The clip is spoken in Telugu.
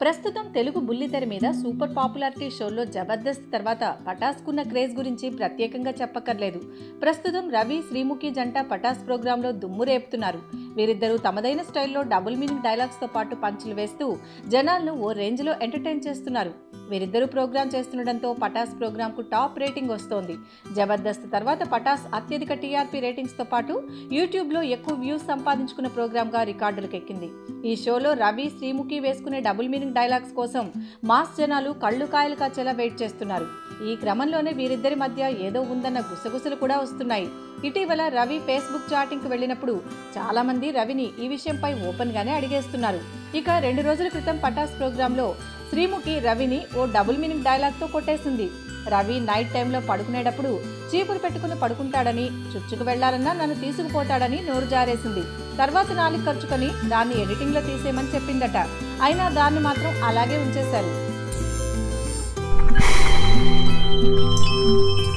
ప్రస్తుతం తెలుగు బుల్లితెర మీద సూపర్ పాపులారిటీ షోల్లో జబర్దస్త్ తర్వాత పటాస్కున్న క్రేజ్ గురించి ప్రత్యేకంగా చెప్పక్కర్లేదు ప్రస్తుతం రవి శ్రీముఖి జంట పటాస్ ప్రోగ్రాంలో దుమ్ము రేపుతున్నారు వీరిద్దరూ తమదైన స్టైల్లో డబుల్ మీనింగ్ డైలాగ్స్ తో పాటు పంచులు వేస్తూ జనాలను ఓ రేంజ్ లో ఎంటర్టైన్ చేస్తున్నారు వీరిద్దరూ ప్రోగ్రాం చేస్తుండటంతో పటాస్ ప్రోగ్రామ్ కు టాప్ రేటింగ్ వస్తోంది జబర్దస్త్ తర్వాత పటాస్ అత్యధిక టీఆర్పీ రేటింగ్స్ తో పాటు యూట్యూబ్ లో ఎక్కువ వ్యూస్ సంపాదించుకున్న ప్రోగ్రామ్ గా రికార్డులకు ఎక్కింది ఈ షోలో రవి శ్రీముఖి వేసుకునే డబుల్ మీనింగ్ డైలాగ్స్ కోసం మాస్ జనాలు కళ్ళు కాయలు కాచేలా వెయిట్ చేస్తున్నారు ఈ క్రమంలోనే వీరిద్దరి మధ్య ఏదో ఉందన్న గుసగుసలు కూడా వస్తున్నాయి ఇటీవల రవి ఫేస్బుక్ చాటింగ్ కు వెళ్ళినప్పుడు చాలా మంది రవిని ఈ విషయంపై ఓపెన్ గానే అడిగేస్తున్నారు ఇక రెండు రోజుల క్రితం పటాస్ ప్రోగ్రామ్ లో శ్రీముఖి రవిని ఓ డబుల్ మీనింగ్ డైలాగ్ తో కొట్టేసింది రవి నైట్ టైంలో పడుకునేటప్పుడు చీపురు పెట్టుకుని పడుకుంటాడని చుచ్చుకు వెళ్లాలన్నా నన్ను తీసుకుపోతాడని నోరు జారేసింది తర్వాత నాలుగు ఖర్చుకొని దాన్ని ఎడిటింగ్ లో తీసేయమని చెప్పిందట అయినా దాన్ని మాత్రం అలాగే ఉంచేశారు